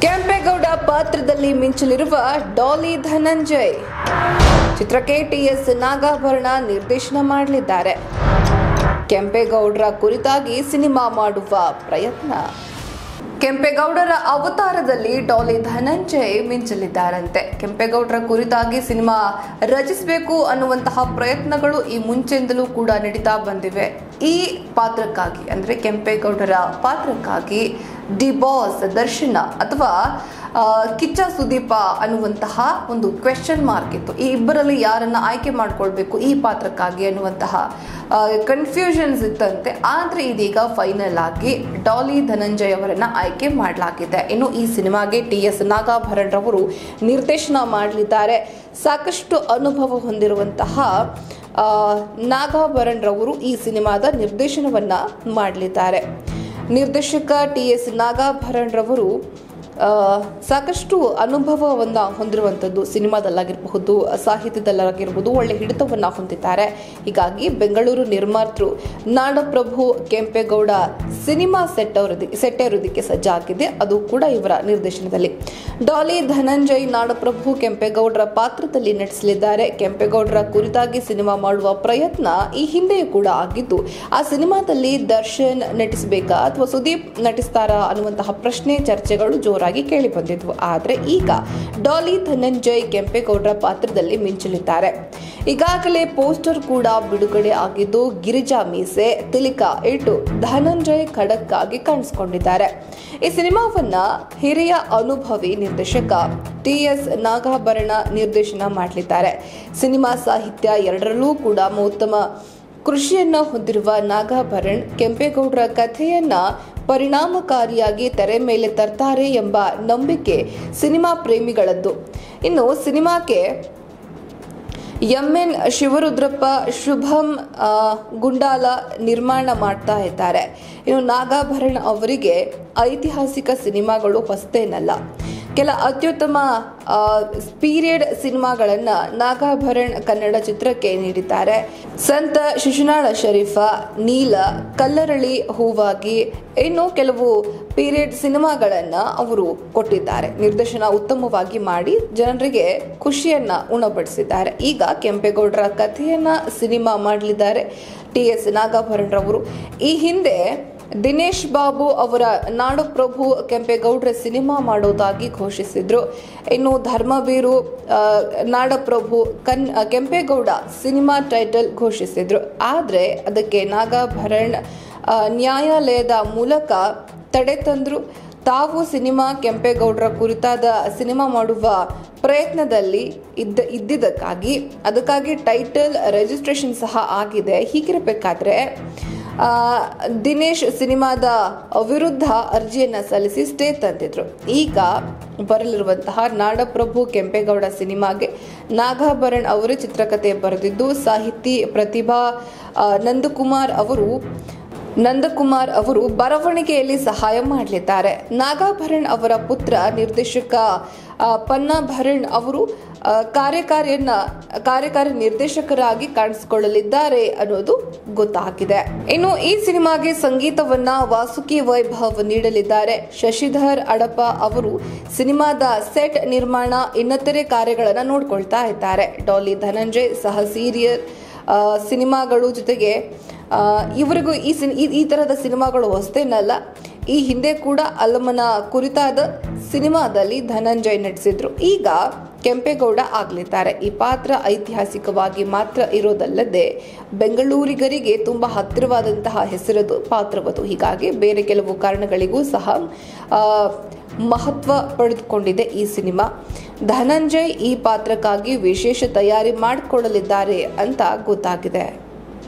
ಕೆಂಪೇಗೌಡ ಪಾತ್ರದಲ್ಲಿ ಮಿಂಚಲಿರುವ ಡಾಲಿ ಧನಂಜಯ್ ಚಿತ್ರಕ್ಕೆ ಟಿಎಸ್ ನಾಗಾಭರಣ ನಿರ್ದೇಶನ ಮಾಡಲಿದ್ದಾರೆ ಕೆಂಪೇಗೌಡರ ಕುರಿತಾಗಿ ಸಿನಿಮಾ ಮಾಡುವ ಪ್ರಯತ್ನ ಕೆಂಪೇಗೌಡರ ಅವತಾರದಲ್ಲಿ ಡಾಲಿ ಧನಂಜಯ್ ಮಿಂಚಲಿದ್ದಾರಂತೆ ಕೆಂಪೇಗೌಡರ ಕುರಿತಾಗಿ ಸಿನಿಮಾ ರಚಿಸಬೇಕು ಅನ್ನುವಂತಹ ಪ್ರಯತ್ನಗಳು ಈ ಮುಂಚೆಯಿಂದಲೂ ಕೂಡ ನಡೀತಾ ಬಂದಿವೆ ಈ ಪಾತ್ರಕ್ಕಾಗಿ ಅಂದ್ರೆ ಕೆಂಪೇಗೌಡರ ಪಾತ್ರಕ್ಕಾಗಿ ಡಿ ಬಾಸ್ ದರ್ಶನ ಅಥವಾ ಆ, ಕಿಚ್ಚ ಸುದೀಪ ಅನ್ನುವಂತಹ ಒಂದು ಕ್ವೆಶನ್ ಮಾರ್ಕ್ ಇತ್ತು ಈ ಇಬ್ಬರಲ್ಲಿ ಯಾರನ್ನ ಆಯ್ಕೆ ಮಾಡ್ಕೊಳ್ಬೇಕು ಈ ಪಾತ್ರಕ್ಕಾಗಿ ಅನ್ನುವಂತಹ ಕನ್ಫ್ಯೂಷನ್ಸ್ ಇತ್ತಂತೆ ಆದ್ರೆ ಇದೀಗ ಫೈನಲ್ ಆಗಿ ಡಾಲಿ ಧನಂಜಯ್ ಅವರನ್ನ ಆಯ್ಕೆ ಮಾಡಲಾಗಿದೆ ಇನ್ನು ಈ ಸಿನಿಮಾಗೆ ಟಿ ಎಸ್ ನಾಗಾಭರಣ್ ರವರು ನಿರ್ದೇಶನ ಮಾಡಲಿದ್ದಾರೆ ಸಾಕಷ್ಟು ಅನುಭವ ಹೊಂದಿರುವಂತಹ ಆ, ನಾಗಾಭರಣ್ ರವರು ಈ ಸಿನಿಮಾದ ನಿರ್ದೇಶನವನ್ನ ಮಾಡಲಿದ್ದಾರೆ ನಿರ್ದೇಶಕ ಟಿ ಎಸ್ ನಾಗಾಭರಣ್ ರವರು ಆ, ಸಾಕಷ್ಟು ಅನುಭವವನ್ನು ಹೊಂದಿರುವಂಥದ್ದು ಸಿನಿಮಾದಲ್ಲಾಗಿರಬಹುದು ಸಾಹಿತ್ಯದಲ್ಲಾಗಿರ್ಬೋದು ಒಳ್ಳೆ ಹಿಡಿತವನ್ನು ಹೊಂದಿದ್ದಾರೆ ಹೀಗಾಗಿ ಬೆಂಗಳೂರು ನಿರ್ಮಾತೃ ನಾಡಪ್ರಭು ಕೆಂಪೇಗೌಡ ಸಿನಿಮಾ ಸೆಟ್ ಅವರದಿ ಸೆಟ್ಟೇರೋದಕ್ಕೆ ಸಜ್ಜಾಗಿದೆ ಅದು ಕೂಡ ಇವರ ನಿರ್ದೇಶನದಲ್ಲಿ ಡಾಲಿ ಧನಂಜಯ್ ನಾಡಪ್ರಭು ಕೆಂಪೇಗೌಡರ ಪಾತ್ರದಲ್ಲಿ ನಟಿಸಲಿದ್ದಾರೆ ಕೆಂಪೇಗೌಡರ ಕುರಿತಾಗಿ ಸಿನಿಮಾ ಮಾಡುವ ಪ್ರಯತ್ನ ಈ ಹಿಂದೆಯೂ ಕೂಡ ಆಗಿದ್ದು ಆ ಸಿನಿಮಾದಲ್ಲಿ ದರ್ಶನ್ ನಟಿಸಬೇಕಾ ಅಥವಾ ಸುದೀಪ್ ನಟಿಸ್ತಾರಾ ಅನ್ನುವಂತಹ ಪ್ರಶ್ನೆ ಚರ್ಚೆಗಳು ಜೋರಾಗಿ ಕೇಳಿ ಬಂದಿದ್ವು ಆದ್ರೆ ಈಗ ಡಾಲಿ ಧನಂಜಯ್ ಕೆಂಪೇಗೌಡರ ಪಾತ್ರದಲ್ಲಿ ಮಿಂಚಲಿದ್ದಾರೆ ಈಗಾಗಲೇ ಪೋಸ್ಟರ್ ಕೂಡ ಬಿಡುಗಡೆ ಆಗಿದ್ದು ಗಿರಿಜಾ ಮೀಸೆ ತಿಲಿಕಾ ಇಟ್ಟು ಧನಂಜಯ್ ಖಡಕ್ ಆಗಿ ಕಾಣಿಸಿಕೊಂಡಿದ್ದಾರೆ ಈ ಸಿನಿಮಾವನ್ನ ಹಿರಿಯ ಅನುಭವಿ ನಿರ್ದೇಶಕ ಟಿ ಎಸ್ ನಾಗಾಭರಣ ನಿರ್ದೇಶನ ಮಾಡಲಿದ್ದಾರೆ ಸಿನಿಮಾ ಸಾಹಿತ್ಯ ಎರಡರಲ್ಲೂ ಕೂಡ ಉತ್ತಮ ಕೃಷಿಯನ್ನ ಹೊಂದಿರುವ ನಾಗಾಭರಣ್ ಕೆಂಪೇಗೌಡರ ಕಥೆಯನ್ನ ಪರಿಣಾಮಕಾರಿಯಾಗಿ ತೆರೆ ಮೇಲೆ ತರ್ತಾರೆ ಎಂಬ ನಂಬಿಕೆ ಸಿನಿಮಾ ಪ್ರೇಮಿಗಳದ್ದು ಇನ್ನು ಸಿನಿಮಾಕ್ಕೆ ಎಂ ಎನ್ ಶಿವರುದ್ರಪ್ಪ ಶುಭಂ ಆ, ಗುಂಡಾಲ ನಿರ್ಮಾಣ ಮಾಡ್ತಾ ಇದ್ದಾರೆ ಇನ್ನು ನಾಗಾಭರಣ ಅವರಿಗೆ ಐತಿಹಾಸಿಕ ಸಿನಿಮಾಗಳು ಹೊಸತೇನಲ್ಲ ಕೆಲ ಅತ್ಯುತ್ತಮ ಪೀರಿಯಡ್ ಸಿನಿಮಾಗಳನ್ನ ನಾಗಾಭರಣ್ ಕನ್ನಡ ಚಿತ್ರಕ್ಕೆ ನೀಡಿದ್ದಾರೆ ಸಂತ ಶಿಶುನಾಳ ಶರೀಫ ನೀಲ ಕಲ್ಲರಳಿ ಹೂವಾಗಿ ಇನ್ನು ಕೆಲವು ಪೀರಿಯಡ್ ಸಿನಿಮಾಗಳನ್ನ ಅವರು ಕೊಟ್ಟಿದ್ದಾರೆ ನಿರ್ದೇಶನ ಉತ್ತಮವಾಗಿ ಮಾಡಿ ಜನರಿಗೆ ಖುಷಿಯನ್ನ ಉಣಬಡಿಸಿದ್ದಾರೆ ಈಗ ಕೆಂಪೇಗೌಡರ ಕಥೆಯನ್ನ ಸಿನಿಮಾ ಮಾಡಲಿದ್ದಾರೆ ಟಿ ಎಸ್ ನಾಗಾಭರಣ್ ರವರು ಈ ಹಿಂದೆ ದಿನೇಶ್ ಬಾಬು ಅವರ ನಾಡಪ್ರಭು ಕೆಂಪೇಗೌಡರ ಸಿನಿಮಾ ಮಾಡೋದಾಗಿ ಘೋಷಿಸಿದ್ರು ಇನ್ನು ಧರ್ಮವೀರು ಆ, ನಾಡಪ್ರಭು ಕನ್ ಆ, ಕೆಂಪೇಗೌಡ ಸಿನಿಮಾ ಟೈಟಲ್ ಘೋಷಿಸಿದ್ರು ಆದರೆ ಅದಕ್ಕೆ ನಾಗಾಭರಣ್ ಆ, ನ್ಯಾಯಾಲಯದ ಮೂಲಕ ತಡೆ ತಂದ್ರು ತಾವು ಸಿನಿಮಾ ಕೆಂಪೇಗೌಡರ ಕುರಿತಾದ ಸಿನಿಮಾ ಮಾಡುವ ಪ್ರಯತ್ನದಲ್ಲಿ ಇದ್ದ ಇದ್ದಿದ್ದಕ್ಕಾಗಿ ಅದಕ್ಕಾಗಿ ಟೈಟಲ್ ರಿಜಿಸ್ಟ್ರೇಷನ್ ಸಹ ಆಗಿದೆ ಹೀಗಿರಬೇಕಾದ್ರೆ ಆ, ದಿನೇಶ್ ಸಿನಿಮಾದ ವಿರುದ್ಧ ಅರ್ಜಿಯನ್ನ ಸಲ್ಲಿಸಿ ಸ್ಟೇ ತಂದಿದ್ರು ಈಗ ಬರಲಿರುವಂತಹ ನಾಡಪ್ರಭು ಕೆಂಪೇಗೌಡ ಸಿನಿಮಾಗೆ ನಾಗಾಭರಣ್ ಅವರು ಚಿತ್ರಕಥೆ ಬರೆದಿದ್ದು ಸಾಹಿತಿ ಪ್ರತಿಭಾ ಆ, ನಂದಕುಮಾರ್ ಅವರು ನಂದಕುಮಾರ್ ಅವರು ಬರವಣಿಗೆಯಲ್ಲಿ ಸಹಾಯ ಮಾಡಲಿದ್ದಾರೆ ನಾಗಾಭರಣ್ ಅವರ ಪುತ್ರ ನಿರ್ದೇಶಕ ಆ, ಪನ್ನಾಭರಣ್ ಅವರು ಆ, ಕಾರ್ಯಕಾರಿಯನ್ನ ಕಾರ್ಯಕಾರಿ ನಿರ್ದೇಶಕರಾಗಿ ಕಾಣಿಸಿಕೊಳ್ಳಲಿದ್ದಾರೆ ಅನ್ನೋದು ಗೊತ್ತಾಗಿದೆ ಇನ್ನು ಈ ಸಿನಿಮಾಗೆ ಸಂಗೀತವನ್ನ ವಾಸುಕಿ ವೈಭವ್ ನೀಡಲಿದ್ದಾರೆ ಶಶಿಧರ್ ಅಡಪ ಅವರು ಸಿನಿಮಾದ ಸೆಟ್ ನಿರ್ಮಾಣ ಇನ್ನಿತರೆ ಕಾರ್ಯಗಳನ್ನ ನೋಡ್ಕೊಳ್ತಾ ಇದ್ದಾರೆ ಡಾಲಿ ಧನಂಜಯ್ ಸಹ ಸೀರಿಯಲ್ ಆ, ಸಿನಿಮಾಗಳು ಜೊತೆಗೆ ಆ, ಇವರಿಗೂ ಈ ಸಿನ್ ಈ- ಈ ತರಹದ ಸಿನಿಮಾಗಳು ಹೊಸತೇನಲ್ಲ ಈ ಹಿಂದೆ ಕೂಡ ಅಲ್ಲಮನ ಕುರಿತಾದ ಸಿನಿಮಾದಲ್ಲಿ ಧನಂಜಯ್ ನಟಿಸಿದ್ರು ಈಗ ಕೆಂಪೇಗೌಡ ಆಗಲಿದ್ದಾರೆ ಈ ಪಾತ್ರ ಐತಿಹಾಸಿಕವಾಗಿ ಮಾತ್ರ ಇರೋದಲ್ಲದೆ ಬೆಂಗಳೂರಿಗರಿಗೆ ತುಂಬಾ ಹತ್ತಿರವಾದಂತಹ ಹೆಸರದು ಪಾತ್ರವದು ಹೀಗಾಗಿ ಬೇರೆ ಕೆಲವು ಕಾರಣಗಳಿಗೂ ಸಹ ಆ, ಮಹತ್ವ ಪಡೆದುಕೊಂಡಿದೆ ಈ ಸಿನಿಮಾ ಧನಂಜಯ್ ಈ ಪಾತ್ರಕ್ಕಾಗಿ ವಿಶೇಷ ತಯಾರಿ ಮಾಡಿಕೊಳ್ಳಲಿದ್ದಾರೆ ಅಂತ ಗೊತ್ತಾಗಿದೆ